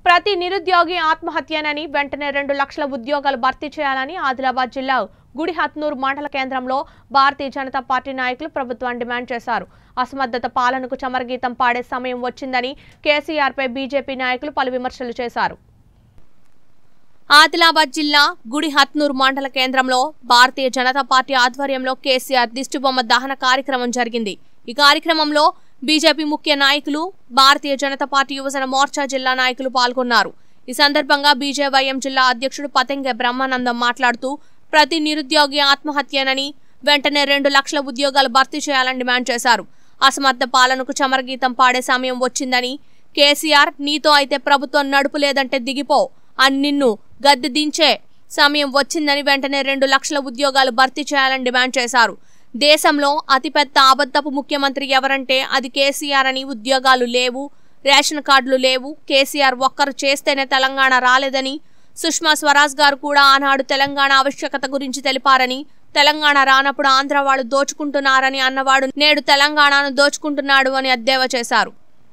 ప్రతి నిరుద్యోగి ఆత్మహత్యనని వెంటనే రెండు లక్షల ఉద్యోగాలు భర్తీ చేయాలని ఆదిలాబాద్ జిల్లా గుడిహత్నూర్ మండల కేంద్రంలో భారతీయ జనతా పార్టీ నాయకులు ప్రభుత్వాన్ని డిమాండ్ చేశారు అసమర్థత పాలనకు చమరగీతం పాడే సమయం వచ్చిందని కేసీఆర్పై బీజేపీ నాయకులు పలు విమర్శలు చేశారు ఆదిలాబాద్ జిల్లా గుడి హత్నూర్ మండల కేంద్రంలో భారతీయ జనతా పార్టీ ఆధ్వర్యంలో కేసీఆర్ దిష్టిబొమ్మ దహన కార్యక్రమం జరిగింది ఈ కార్యక్రమంలో బీజేపీ ముఖ్య నాయకులు భారతీయ జనతా పార్టీ యువజన మోర్చా జిల్లా నాయకులు పాల్గొన్నారు ఈ సందర్భంగా బీజేవైఎం జిల్లా అధ్యక్షుడు పతంగె బ్రహ్మానందం మాట్లాడుతూ ప్రతి నిరుద్యోగి ఆత్మహత్యనని వెంటనే రెండు లక్షల ఉద్యోగాలు భర్తీ చేయాలని డిమాండ్ చేశారు అసమర్థ పాలనకు చమరగీతం పాడే సమయం వచ్చిందని కేసీఆర్ నీతో అయితే ప్రభుత్వం నడుపు లేదంటే దిగిపో అని నిన్ను గద్దె దించే సమయం వచ్చిందని వెంటనే రెండు లక్షల ఉద్యోగాలు భర్తీ చేయాలని డిమాండ్ చేశారు దేశంలో అతిపెద్ద అబద్ధపు ముఖ్యమంత్రి ఎవరంటే అది కేసీఆర్ అని ఉద్యోగాలు లేవు రేషన్ కార్డులు లేవు కేసీఆర్ ఒక్కరు చేస్తేనే తెలంగాణ రాలేదని సుష్మా స్వరాజ్ గారు కూడా ఆనాడు తెలంగాణ ఆవశ్యకత గురించి తెలిపారని తెలంగాణ రానప్పుడు ఆంధ్ర వాళ్ళు దోచుకుంటున్నారని అన్నవాడు నేడు తెలంగాణను దోచుకుంటున్నాడు అని ఎద్దేవా చేశారు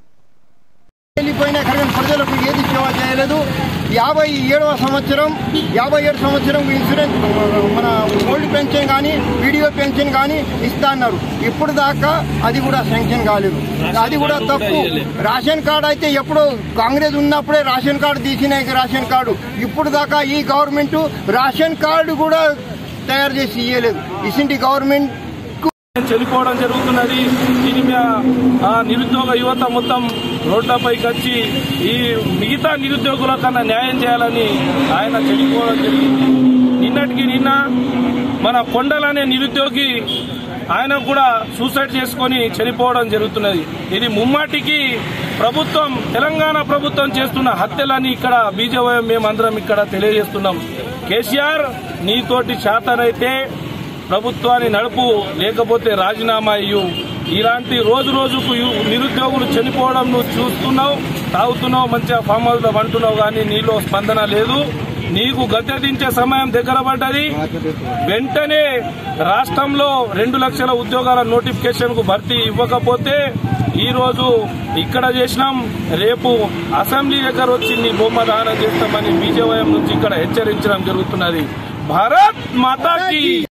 వెళ్ళిపోయినా కానీ ప్రజలకు ఏది సేవ చేయలేదు యాభై ఏడవ సంవత్సరం యాభై ఏడు సంవత్సరం ఇన్సూరెన్స్ మన ఓల్డ్ పెన్షన్ కానీ వీడియో పెన్షన్ కానీ ఇస్తా అన్నారు ఇప్పుడు దాకా అది కూడా శాంక్షన్ కాలేదు అది కూడా తప్పు రేషన్ కార్డు అయితే ఎప్పుడు కాంగ్రెస్ ఉన్నప్పుడే రేషన్ కార్డు తీసిన రేషన్ కార్డు ఇప్పుడు దాకా ఈ గవర్నమెంట్ రేషన్ కార్డు కూడా తయారు చేసి ఇయ్యలేదు ఇసింటి గవర్నమెంట్ చనిపోవడం జరుగుతున్నది దీని మీద ఆ నిరుద్యోగ యువత మొత్తం రోడ్లపైకి వచ్చి ఈ మిగతా నిరుద్యోగుల కన్నా న్యాయం చేయాలని ఆయన చనిపోవడం జరిగింది నిన్నటికి నిన్న మన కొండలనే నిరుద్యోగి ఆయన కూడా సూసైడ్ చేసుకొని చనిపోవడం జరుగుతున్నది ఇది ముమ్మాటికి ప్రభుత్వం తెలంగాణ ప్రభుత్వం చేస్తున్న హత్యలని ఇక్కడ బీజేవై మేమందరం ఇక్కడ తెలియజేస్తున్నాం కేసీఆర్ నీతోటి శాతనైతే ప్రభుత్వాన్ని నడుపు లేకపోతే రాజీనామా ఇయ్యు ఇలాంటి రోజు రోజుకు యు- నిరుద్యోగులు చనిపోవడం నువ్వు చూస్తున్నావు తాగుతున్నావు మంచిగా ఫామ్ హౌస్ లో అంటున్నావు కానీ నీలో స్పందన లేదు నీకు గద్దె దించే సమయం దగ్గర పడ్డది వెంటనే రాష్ట్రంలో రెండు లక్షల ఉద్యోగాల నోటిఫికేషన్ కు భర్తీ ఇవ్వకపోతే ఈ రోజు ఇక్కడ చేసినాం రేపు అసెంబ్లీ దగ్గర వచ్చి నీ బొమ్మ దానం చేస్తామని బీజేవైఎం నుంచి ఇక్కడ హెచ్చరించడం జరుగుతున్నది భారత్ మాతాకి